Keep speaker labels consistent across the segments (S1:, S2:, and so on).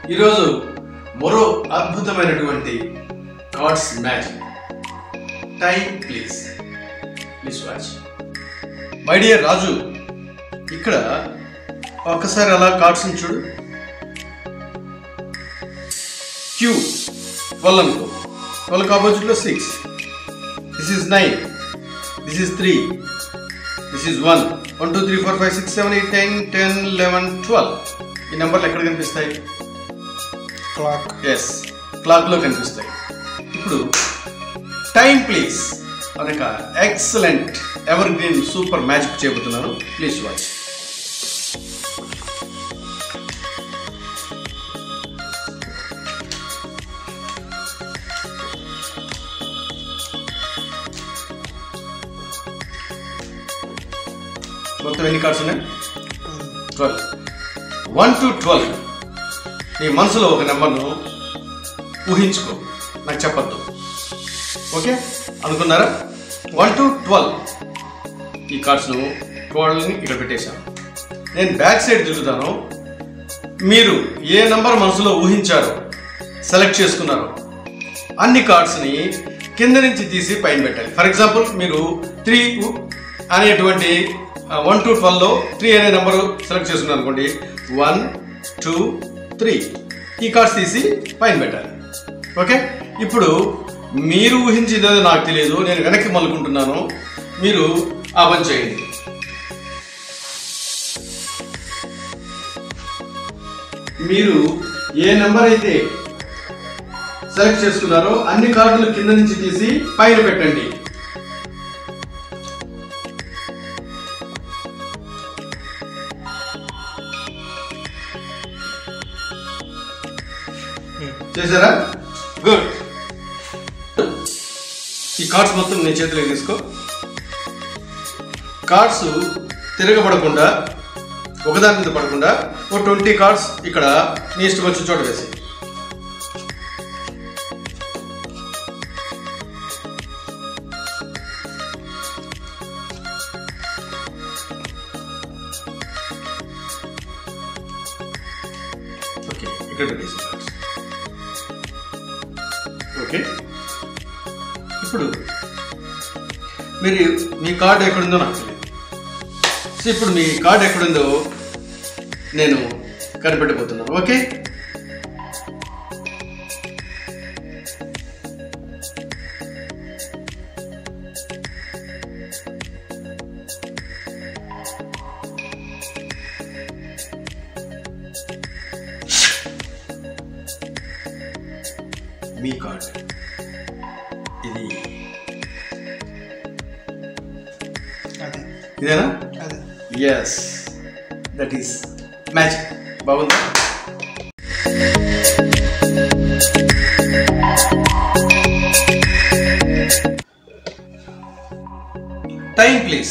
S1: ఈరోజు మరో అద్భుతమైనటువంటి cards magic time please please watch my dear Raju ఇక్కడ ఒక్కసారి అలా కార్డ్స్ని చూడు క్యూ ట్వెల్వ్ అనుకో ట్వెల్వ్ ఆపోజిట్లో six this is nine this is three this is one one two three four five six seven eight nine ten eleven twelve ఈ నెంబర్లు ఎక్కడ కనిపిస్తాయి
S2: క్లాక్
S1: ఎస్ క్లాక్లో కనిపిస్తాయి ఇప్పుడు టైం ప్లీజ్ అనక excellent evergreen super magic చేయబోతున్నాను please watch మొత్తం ఎన్ని కార్డ్స్ ఉన్నాయి ట్వెల్వ్ వన్ టు ట్వెల్వ్ నీ మనసులో ఒక నెంబర్ను ఊహించుకో నాకు చెప్పద్దు ఓకే అనుకున్నారా వన్ టు ట్వెల్వ్ ఈ కార్డ్స్ను ట్వెల్వ్ని ఇక్కడ పెట్టేశాను నేను బ్యాక్ సైడ్ తిరుగుతాను మీరు ఏ నంబర్ మనసులో ఊహించారో సెలెక్ట్ చేసుకున్నారో అన్ని కార్డ్స్ని కింద నుంచి తీసి పైన పెట్టాలి ఫర్ ఎగ్జాంపుల్ మీరు త్రీ అనేటువంటి వన్ టు ట్వెల్వ్లో త్రీ అనే నెంబర్ సెలెక్ట్ చేసుకున్నారు అనుకోండి వన్ టూ త్రీ ఈ కార్డ్స్ తీసి పైన పెట్టాలి ఓకే ఇప్పుడు మీరు ఊహించిందో నాకు తెలియదు నేను వెనక్కి మలుకుంటున్నాను మీరు ఆ పని చేయండి మీరు ఏ నెంబర్ అయితే సెలెక్ట్ చేసుకున్నారో అన్ని కార్డులు కింద నుంచి తీసి పైన పెట్టండి చేశారా గుడ్ ఈ కార్డ్స్ మొత్తం నీ చేతిలో తీసుకో కార్డ్స్ తిరగబడకుండా ఒకదాని మీద పడకుండా ఓ ట్వంటీ కార్డ్స్ ఇక్కడ నీ ఇష్టం వచ్చిన చోట వేసి ఓకే ఇక్కడ పెట్టేసి కార్డ్స్ ఓకే ఇప్పుడు మీరు మీ కార్డు ఎక్కడుందో నాకు తెలియదు సో ఇప్పుడు మీ కార్డు ఎక్కడుందో నేను కనిపెట్టబోతున్నాను ఓకే మీ కార్డు ఇది
S2: అదే
S1: ఇదేనా
S2: అదే
S1: ఎస్ దట్ ఈస్ మ్యాజిక్ బాగుందా టైం ప్లీజ్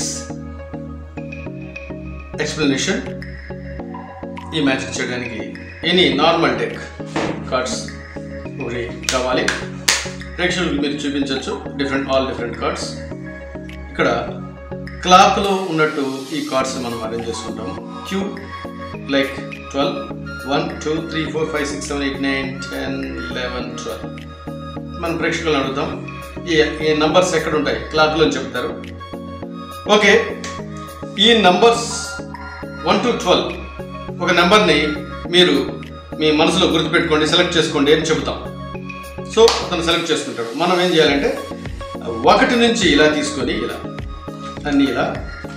S1: ఎక్స్ప్లెనేషన్ ఈ మ్యాజిక్ చేయడానికి ఎనీ నార్మల్ డెక్ కార్డ్స్ ఒకటి కావాలి ప్రేక్షకులకు మీరు చూపించవచ్చు డిఫరెంట్ ఆల్ డిఫరెంట్ కార్డ్స్ ఇక్కడ క్లాక్లో ఉన్నట్టు ఈ కార్డ్స్ మనం అరేంజ్ చేసుకుంటాము Q like twelve one two three four five six seven eight nine ten eleven twelve మన ప్రేక్షకులను అడుగుతాం ఈ ఈ నంబర్స్ ఎక్కడ ఉంటాయి క్లాక్లో చెప్తారు ఓకే ఈ నంబర్స్ వన్ టు ట్వెల్వ్ ఒక నెంబర్ని మీరు మీ మనసులో గుర్తుపెట్టుకోండి సెలెక్ట్ చేసుకోండి అని చెబుతాం సో అతను సెలెక్ట్ చేసుకుంటాడు మనం ఏం చేయాలంటే ఒకటి నుంచి ఇలా తీసుకొని ఇలా అన్ని ఇలా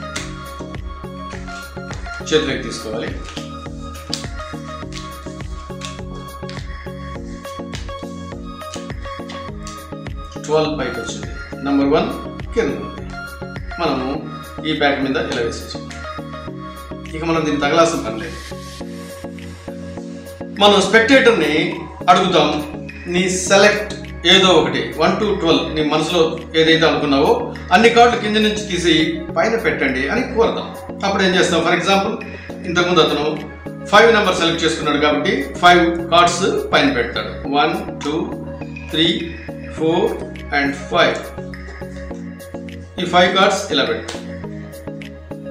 S1: చేతిలోకి తీసుకోవాలి ట్వెల్వ్ పైకి వచ్చింది నెంబర్ వన్ కింద ఉంది మనము ఈ బ్యాగ్ మీద ఇలా వేసేసాం ఇక మనం దీన్ని తగలాల్సిన పని లేదు మనం స్పెక్టేటర్ని అడుగుతాం నీ సెలెక్ట్ ఏదో ఒకటి వన్ టు ట్వెల్వ్ నీ మనసులో ఏదైతే అనుకున్నావో అన్ని కార్డులు కింద నుంచి తీసి పైన పెట్టండి అని కోరదాం అప్పుడు ఏం చేస్తాం ఫర్ ఎగ్జాంపుల్ ఇంతకుముందు అతను ఫైవ్ నెంబర్ సెలెక్ట్ చేసుకున్నాడు కాబట్టి ఫైవ్ కార్డ్స్ పైన పెడతాడు one two three four and five ఈ ఫైవ్ కార్డ్స్ ఇలా పెట్టు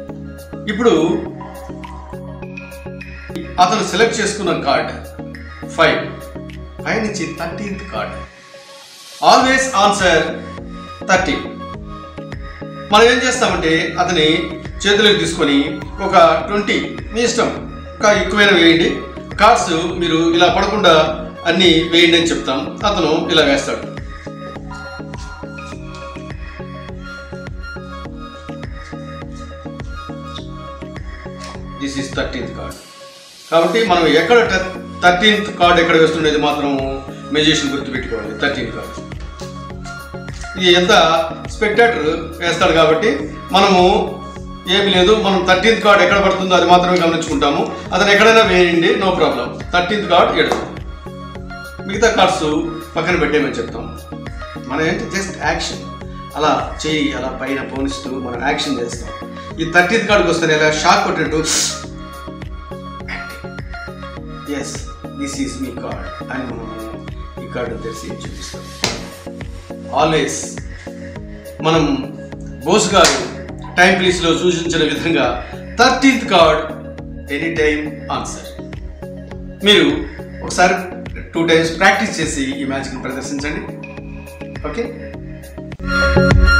S1: ఇప్పుడు అతను సెలెక్ట్ చేసుకున్న కార్డ్ ఫైవ్ ఫైవ్ నుంచి thirteenth card always answer thirteen మనం ఏం చేస్తామంటే అతని చేతులకు తీసుకొని ఒక ట్వంటీ మీ ఇష్టం ఇంకా ఎక్కువైనా వేయండి కార్డ్స్ మీరు ఇలా పడకుండా అన్నీ వేయండి అని చెప్తాం అతను ఇలా వేస్తాడు దిస్ ఈస్ థర్టీన్త్ కార్డ్ కాబట్టి మనం ఎక్కడ థర్టీన్త్ కార్డ్ ఎక్కడ వేస్తుండేది మాత్రం మెజిషియన్ గుర్తుపెట్టుకోవాలి థర్టీన్త్ కార్డ్ ఇది ఎంత స్పెక్టాటర్ వేస్తాడు కాబట్టి మనము ఏమి లేదు మనం థర్టీన్త్ కార్డ్ ఎక్కడ పడుతుందో అది మాత్రమే గమనించుకుంటాము అతను ఎక్కడైనా వేయండి నో ప్రాబ్లం థర్టీన్త్ కార్డ్ ఎడదు మిగతా కార్డ్స్ పక్కన పెట్టేయమని చెప్తాం మనం ఏంటి జస్ట్ యాక్షన్ అలా చేయి అలా పైన పోనిస్తూ మనం యాక్షన్ చేస్తాం ఈ థర్టీన్త్ కార్డుకి వస్తే ఇలా షాక్ కొట్టినట్టు ఎస్ దిస్ ఈస్ మీ కార్డ్ అని మనం ఈ కార్డు తెరిచి చూపిస్తాం ఆల్వేస్ మనం బోస్ గారు టైం ప్లీస్లో సూచించిన విధంగా thirteenth card any time answer మీరు ఒకసారి టూ టైమ్స్ ప్రాక్టీస్ చేసి ఈ మ్యాచ్ని ప్రదర్శించండి ఓకే